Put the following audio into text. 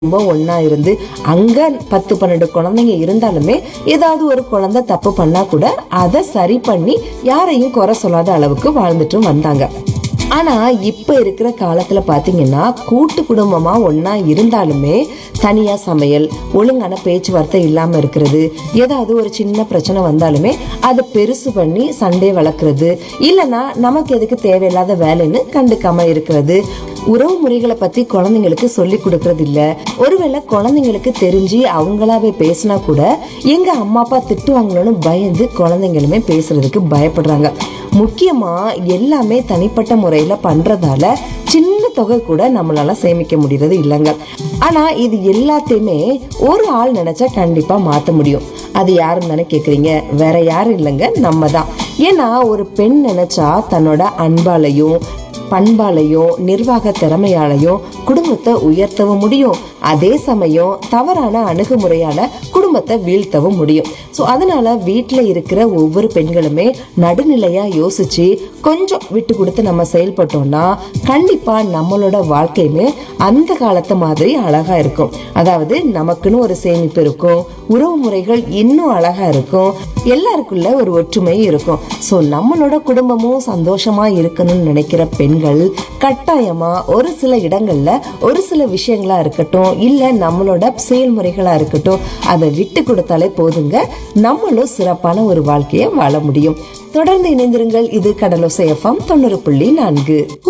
ரொம்ப ஒண்ணா இருந்து அங்க பத்து பன்னெண்டு குழந்தைங்க இருந்தாலுமே ஏதாவது ஒரு குழந்தை தப்பு பண்ணா கூட அதை சரி பண்ணி யாரையும் குறை சொல்லாத அளவுக்கு வாழ்ந்துட்டு வந்தாங்க ஆனா இப்ப இருக்கிற காலத்துல பாத்தீங்கன்னா கூட்டு குடும்பமா ஒண்ணா இருந்தாலுமே தனியா சமையல் ஒழுங்கான பேச்சுவார்த்தை இல்லாம இருக்கிறது ஏதாவது ஒரு சின்ன பிரச்சனை வந்தாலுமே அதை பெருசு பண்ணி சண்டை வளர்க்கறது இல்லனா நமக்கு எதுக்கு தேவையில்லாத வேலைன்னு கண்டுக்காம இருக்கிறது உறவு முறைகளை பத்தி குழந்தைங்களுக்கு சொல்லி கொடுக்கறது இல்ல ஒருவேளை குழந்தைங்களுக்கு தெரிஞ்சு அவங்களாவே பேசினா கூட எங்க அம்மா அப்பா திட்டுவாங்களோன்னு பயந்து குழந்தைங்களுமே பேசுறதுக்கு பயப்படுறாங்க முக்கியமா எல்லாமே தனிப்பட்ட முறையில பண்றதால சின்ன தொகை கூட நம்மளால சேமிக்க முடியறது இல்லைங்க ஆனா இது எல்லாத்தையுமே ஒரு ஆள் நினைச்சா கண்டிப்பா மாத்த முடியும் அது யாருன்னு தானே கேக்குறீங்க வேற யாரும் இல்லைங்க நம்ம தான் ஏன்னா ஒரு பெண் நினைச்சா தன்னோட அன்பாலையும் பண்பாலையும் நிர்வாக திறமையாலையும் குடும்பத்தை உயர்த்தவும் முடியும் அதே சமயம் தவறான அணுகுமுறையால குடும்பத்தை வீழ்த்தவும் முடியும் ஸோ அதனால வீட்டில் இருக்கிற ஒவ்வொரு பெண்களுமே நடுநிலையா யோசிச்சு கொஞ்சம் விட்டு கொடுத்து நம்ம செயல்பட்டோம்னா கண்டிப்பா நம்மளோட வாழ்க்கையுமே அந்த காலத்து மாதிரி அழகா இருக்கும் அதாவது நமக்குன்னு ஒரு சேமிப்பு இருக்கும் உறவு முறைகள் இன்னும் அழகா இருக்கும் எல்லாருக்குள்ள ஒரு ஒற்றுமை இருக்கும் ஸோ நம்மளோட குடும்பமும் சந்தோஷமா இருக்கணும்னு நினைக்கிற பெண்கள் கட்டாயமா ஒரு சில இடங்கள்ல ஒரு சில விஷயங்களா இருக்கட்டும் இல்ல நம்மளோட செயல்முறைகளா இருக்கட்டும் அதை விட்டு கொடுத்தாலே போதுங்க நம்மளும் சிறப்பான ஒரு வாழ்க்கையை வாழ முடியும் தொடர்ந்து இணைந்திருங்கள் இது கடலோசை எஃப்எம் தொண்ணூறு புள்ளி நான்கு